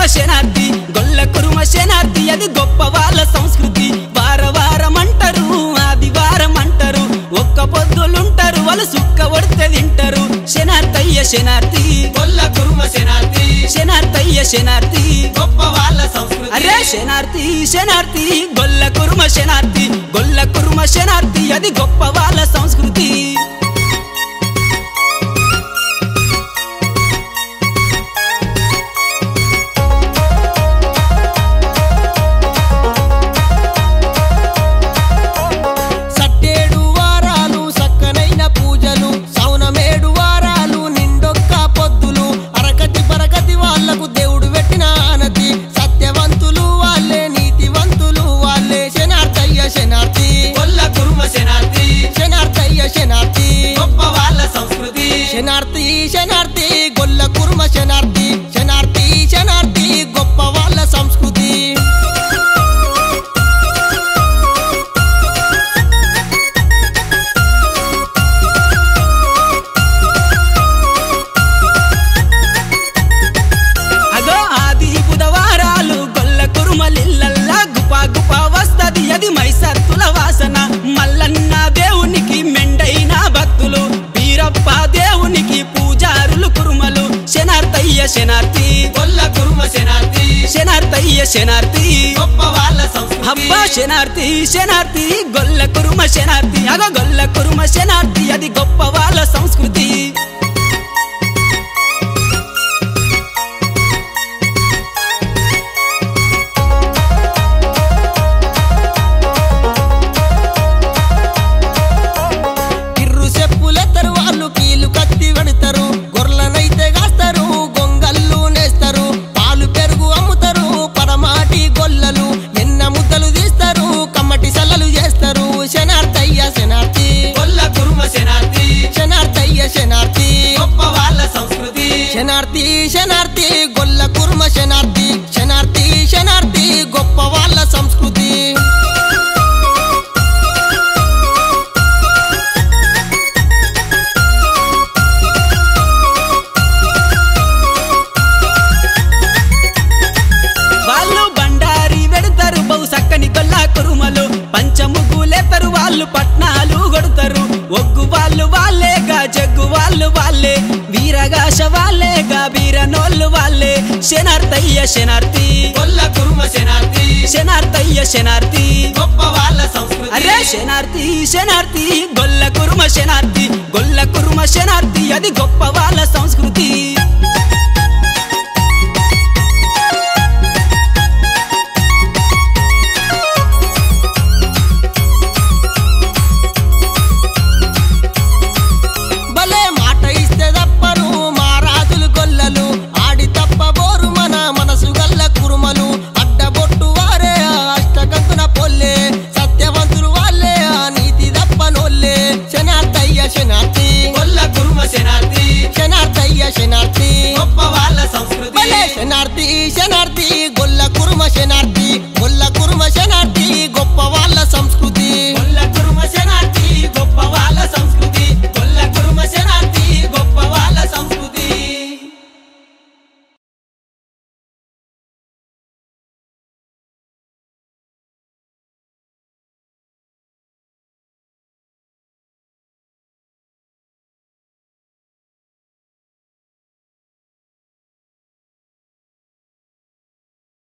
శనార్థి గొల్ల కురుమ శనార్థి అది గొప్ప వాళ్ళ సంస్కృతి వార వారం అంటారు ఆదివారం అంటారు ఒక్క పొద్దులుంటారు వాళ్ళు సుక్క ఒడితే తింటారు శనార్థయ్య శనార్థి గొల్ల కురుమ శనార్థి శనార్థయ్య శనార్థి గొప్ప వాళ్ళ సంస్కృతి అరే శనార్థి శనార్థి గొల్ల కురుమ శనార్థి గొల్ల కురుమ శనార్థి అది గొప్ప వాళ్ళ సంస్కృతి సట్టేడు వారాలు సక్కనైన పూజలు సౌనమేడు వారాలు నిండొక్క పొద్దులు అరకటి పరకటి వాళ్లకు దేవుడు పెట్టిన ఆనతి సత్యవంతులు వాళ్ళే నీతివంతులు వాళ్ళే శనార్థయ్య శనార్థి కొల్ల కురుమ శనార్థి శనార్థయ్య శనార్థి గొప్ప వాళ్ళ సంస్కృతి శనార్థి శనార్థి గొల్ల కుర్మ శనార్థి శనార్థి శనార్థి గొప్ప వాళ్ళ సంస్కృతి అగో ఆది బుధవారాలు గొల్ల కురుమలిల్లల్లా గుపా గుపా వస్తది అది మైసత్తుల వాసన మల్లన్న దేవునికి మెండైన భక్తులు బీరప్ప దేవునికి పూజారులు కురుమలు శనార్థయ్య శనార్థి కొల్ల కురుమ శనార్థి శనార్థయ్య శనార్థి గొప్ప వాళ్ళ సంస్కృతి అబ్బా శనార్థి శనార్థి గొల్ల కురుమ శనార్థి అగ గొల్ల కురుమ శనార్థి అది గొప్ప వాళ్ళ సంస్కృతి కిర్రు చెప్పులెత్తరు వాళ్ళు కీలు కత్తి పెడతారు గొర్రెలనైతే కాస్తారు గొంగళ్ళు నేస్తారు పాలు పెరుగు అమ్ముతారు పరమాటి గొల్లలు ఎన్న ముద్దలు తీస్తారు కమ్మటి సల్లలు చేస్తారు శనార్థయ్య శనార్థి కొల్ల కురుమ శనార్థి శనార్థయ్య శనార్థి గొప్ప వాళ్ళ సంస్కృతి శనార్థి శనార్థి గొల్ల కుర్మ శనార్థి శనార్థి శనార్థి గొప్ప వాళ్ళ సంస్కృతి వాళ్ళు బండారి వెడతారు బహు సక్కని గొల్ల కురుమలు పంచముగ్గులేతారు వాళ్ళు పట్నాలు కొడతారు ఒగ్గు వాళ్ళు వాళ్ళేగా జగ్గు వాళ్ళు వాళ్ళే వీరగాశ వాళ్ళేగా వీరనోళ్ళు వాళ్ళే శనార్థయ్య శనార్థి కొల్ల కురుమ శనార్థి శనార్థయ్య శనార్థి గొప్ప వాళ్ళ సంస్కృతి అరే శనార్థి శనార్థి గొల్ల కురుమ శనార్థి గొల్ల కురుమ శనార్థి అది గొప్ప వాళ్ళ సంస్కృతి